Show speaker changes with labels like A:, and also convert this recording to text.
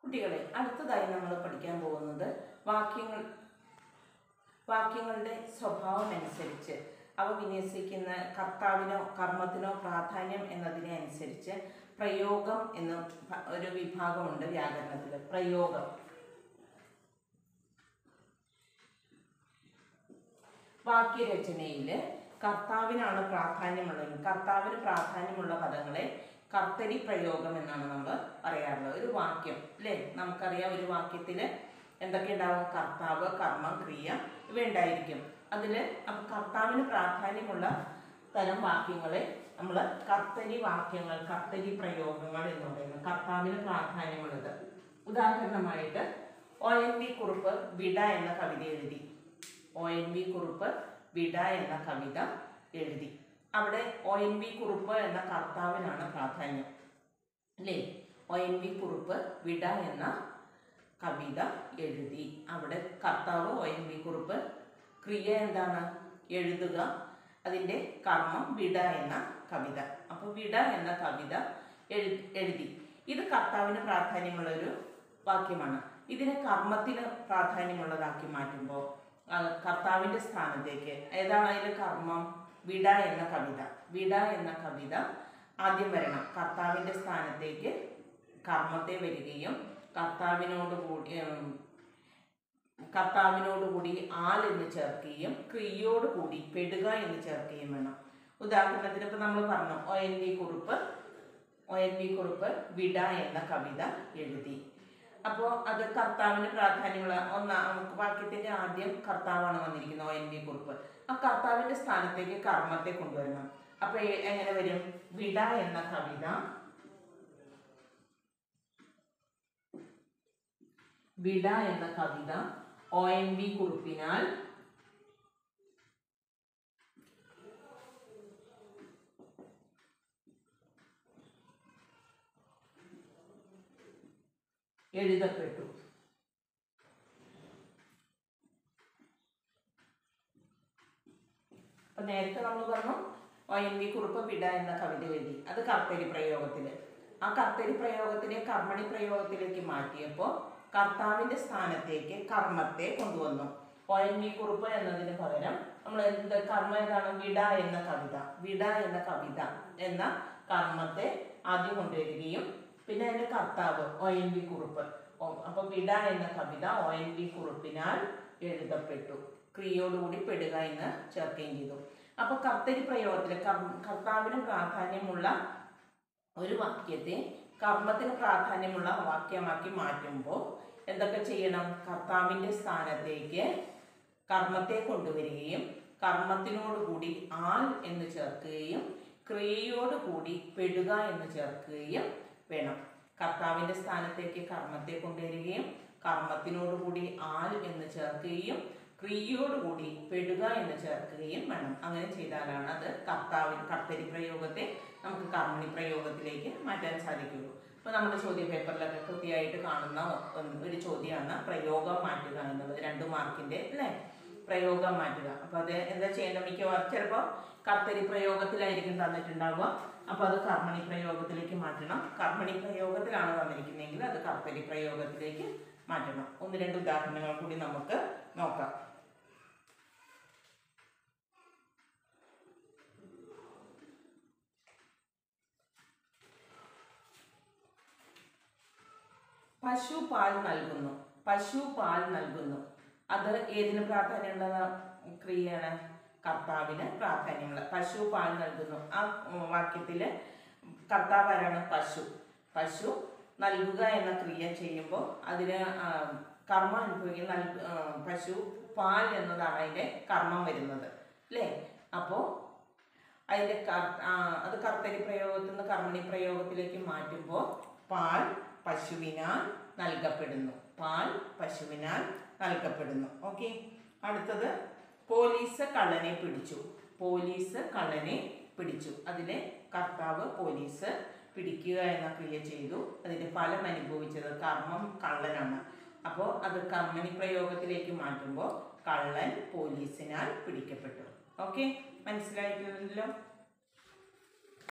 A: കുട്ടികളെ അടുത്തതായി നമ്മൾ പഠിക്കാൻ പോകുന്നത് വാക്യങ്ങൾ വാക്യങ്ങളുടെ സ്വഭാവം അനുസരിച്ച് അവ വിന്യസിക്കുന്ന കർത്താവിനോ കർമ്മത്തിനോ പ്രാധാന്യം എന്നതിനെ അനുസരിച്ച് പ്രയോഗം എന്ന ഭ- ഒരു വിഭാഗമുണ്ട് വ്യാകരണത്തിൽ പ്രയോഗം വാക്യരചനയിൽ കർത്താവിനാണ് പ്രാധാന്യമുള്ളത് കർത്താവിന് പ്രാധാന്യമുള്ള പദങ്ങളെ കർത്തരി പ്രയോഗം എന്നാണ് നമ്മൾ പറയാറുള്ളത് ഒരു വാക്യം അല്ലേ നമുക്കറിയാം ഒരു വാക്യത്തിൽ എന്തൊക്കെ ഉണ്ടാവും കർത്താവ് കർമ്മം ക്രിയ ഇവ ഉണ്ടായിരിക്കും അതിൽ അപ്പം കർത്താവിന് പ്രാധാന്യമുള്ള തരം വാക്യങ്ങളെ നമ്മൾ കർത്തരി വാക്യങ്ങൾ കർത്തരി പ്രയോഗങ്ങൾ എന്ന് പറയുന്നത് കർത്താവിന് പ്രാധാന്യമുള്ളത് ഉദാഹരണമായിട്ട് ഒ എൻ വി കുറുപ്പ് വിട എന്ന കവിത എഴുതി ഒ എൻ വി കുറുപ്പ് വിട എന്ന കവിത എഴുതി അവിടെ ഒ എൻ വി കുറുപ്പ് എന്ന കർത്താവിനാണ് പ്രാധാന്യം അല്ലേ ഒ എൻ വി കുറുപ്പ് വിട എന്ന കവിത എഴുതി അവിടെ കർത്താവ് ഒ എൻ വി കുറുപ്പ് ക്രിയ എന്താണ് എഴുതുക അതിൻ്റെ കർമ്മം വിട എന്ന കവിത അപ്പോൾ വിട എന്ന കവിത എഴു എഴുതി ഇത് കർത്താവിന് പ്രാധാന്യമുള്ള ഒരു വാക്യമാണ് ഇതിനെ കർമ്മത്തിന് പ്രാധാന്യമുള്ളതാക്കി മാറ്റുമ്പോൾ ആ, കർത്താവിൻ്റെ സ്ഥാനത്തേക്ക് ഏതാണ് അതിൽ കർമ്മം വിട എന്ന കവിത വിട എന്ന കവിത ആദ്യം വരണം കർത്താവിൻ്റെ സ്ഥാനത്തേക്ക് കർമ്മത്തെ വരികയും കർത്താവിനോട് കൂടി ഉം, കർത്താവിനോടുകൂടി ആൽ എന്ന് ചേർക്കുകയും ക്രിയയോട് കൂടി പെടുക എന്ന് ചേർക്കുകയും വേണം ഉദാഹരണത്തിന് ഇപ്പം നമ്മൾ പറഞ്ഞു ഒ എൻ വി കുറുപ്പ് ഒ എൻ വി കുറുപ്പ് വിട എന്ന കവിത എഴുതി അപ്പോൾ അത് കർത്താവിന് പ്രാധാന്യമുള്ള ഒന്നാം വാക്യത്തിന്റെ ആദ്യം കർത്താവാണ് വന്നിരിക്കുന്നത് ഒ എൻ വി കുറുപ്പ് ആ കർത്താവിന്റെ സ്ഥാനത്തേക്ക് കർമ്മത്തെ കൊണ്ടുവരണം അപ്പൊ എ- എങ്ങനെ വരും വിട എന്ന കവിത വിട എന്ന കവിത ഒ എൻ വി കുറുപ്പിനാൽ എഴുതപ്പെട്ടു അപ്പൊ നേരത്തെ നമ്മൾ പറഞ്ഞു ഒ എൻ വി കുറുപ്പ് വിട എന്ന കവിത എഴുതി അത് കർത്തരി പ്രയോഗത്തില് ആ കർത്തരി പ്രയോഗത്തിനെ കർമ്മണി പ്രയോഗത്തിലേക്ക് മാറ്റിയപ്പോൾ കർത്താവിന്റെ സ്ഥാനത്തേക്ക് കർമ്മത്തെ കൊണ്ടുവന്നു ഒ എൻ വി കുറുപ്പ് എന്നതിന് പകരം നമ്മൾ എന്ത് കർമ്മ ഏതാണ് വിട എന്ന കവിത വിട എന്ന കവിത എന്ന കർമ്മത്തെ ആദ്യം കൊണ്ടുവരികയും പിന്നെ അതിന്റെ കർത്താവ് ഒ എൻ വി കുറുപ്പ് ഓ- അപ്പൊ വിട എന്ന കവിത ഒ എൻ വി കുറുപ്പിനാൽ എഴുതപ്പെട്ടു ക്രിയയോടുകൂടി പെടുക എന്ന് ചേർക്കുകയും ചെയ്തു അപ്പൊ കർത്തരി പ്രയോഗത്തിൽ കർ- കർത്താവിന് പ്രാധാന്യമുള്ള ഒരു വാക്യത്തെ കർമ്മത്തിന് പ്രാധാന്യമുള്ള വാക്യമാക്കി മാറ്റുമ്പോൾ എന്തൊക്കെ ചെയ്യണം കർത്താവിൻ്റെ സ്ഥാനത്തേക്ക് കർമ്മത്തെ കൊണ്ടുവരികയും കർമ്മത്തിനോടുകൂടി ആൽ എന്ന് ചേർക്കുകയും ക്രിയയോടുകൂടി പെടുക എന്ന് ചേർക്കുകയും വേണം കർത്താവിൻ്റെ സ്ഥാനത്തേക്ക് കർമ്മത്തെ കൊണ്ടുവരികയും കർമ്മത്തിനോടുകൂടി ആൽ എന്ന് ചേർക്കുകയും ക്രിയയോടുകൂടി പെടുക എന്ന് ചേർക്കുകയും വേണം അങ്ങനെ ചെയ്താലാണ് അത് കർത്താവിന് കർത്തരി പ്രയോഗത്തെ നമുക്ക് കർമ്മണി പ്രയോഗത്തിലേക്ക് മാറ്റാൻ സാധിക്കുകയുള്ളൂ അപ്പോൾ നമ്മുടെ ചോദ്യ പേപ്പറിലൊക്കെ കൃത്യമായിട്ട് കാണുന്ന ഒന്ന് ഒരു ചോദ്യമാണ് പ്രയോഗം മാറ്റുക എന്നുള്ളത് രണ്ട് മാർക്കിൻ്റെ അല്ലേ പ്രയോഗം മാറ്റുക അപ്പോൾ അത് എന്താ ചെയ്യേണ്ടത് മിക്കവാറും ചിലപ്പോൾ കർത്തരി പ്രയോഗത്തിലായിരിക്കും തന്നിട്ടുണ്ടാവുക അപ്പോൾ അത് കർമ്മണി പ്രയോഗത്തിലേക്ക് മാറ്റണം കർമ്മണി പ്രയോഗത്തിലാണ് തന്നിരിക്കുന്നതെങ്കിൽ അത് കർത്തരി പ്രയോഗത്തിലേക്ക് മാറ്റണം ഒന്ന് രണ്ട് ഉദാഹരണങ്ങൾ കൂടി നമുക്ക് നോക്കാം പശു പാൽ നൽകുന്നു പശു പാൽ നൽകുന്നു അത് ഏതിന് പ്രാധാന്യമുള്ള ക്രിയയാണ് കർത്താവിന് പ്രാധാന്യമുള്ള പശു പാൽ നൽകുന്നു ആ ഉം, വാക്യത്തില് കർത്താവ് ആരാണ് പശു പശു നൽകുക എന്ന ക്രിയ ചെയ്യുമ്പോൾ അതിന് ആ, കർമ്മം അനുഭവിക്കുന്ന നൽക ആ, പശു പാൽ എന്നതാണ് അതിൻ്റെ കർമ്മം വരുന്നത് അല്ലേ അപ്പോൾ അതിൻ്റെ കർ- ആ, അത് കർത്തരി പ്രയോഗത്തിൽ നിന്ന് കർമ്മണി പ്രയോഗത്തിലേക്ക് മാറ്റുമ്പോൾ പാൽ പശുവിനാൽ നൽകപ്പെടുന്നു പാൽ പശുവിനാൽ നൽകപ്പെടുന്നു ഓക്കെ അടുത്തത് പോലീസ് കള്ളനെ പിടിച്ചു പോലീസ് കള്ളനെ പിടിച്ചു അതിലെ കർത്താവ് പോലീസ് പിടിക്കുക എന്ന ക്രിയ ചെയ്തു അതിൻ്റെ ഫലം അനുഭവിച്ചത് കർമ്മം കള്ളനാണ് അപ്പോൾ അത് കർമ്മണി പ്രയോഗത്തിലേക്ക് മാറ്റുമ്പോൾ കള്ളൻ പോലീസിനാൽ പിടിക്കപ്പെട്ടു ഓക്കെ മനസ്സിലായിട്ടില്ലല്ലോ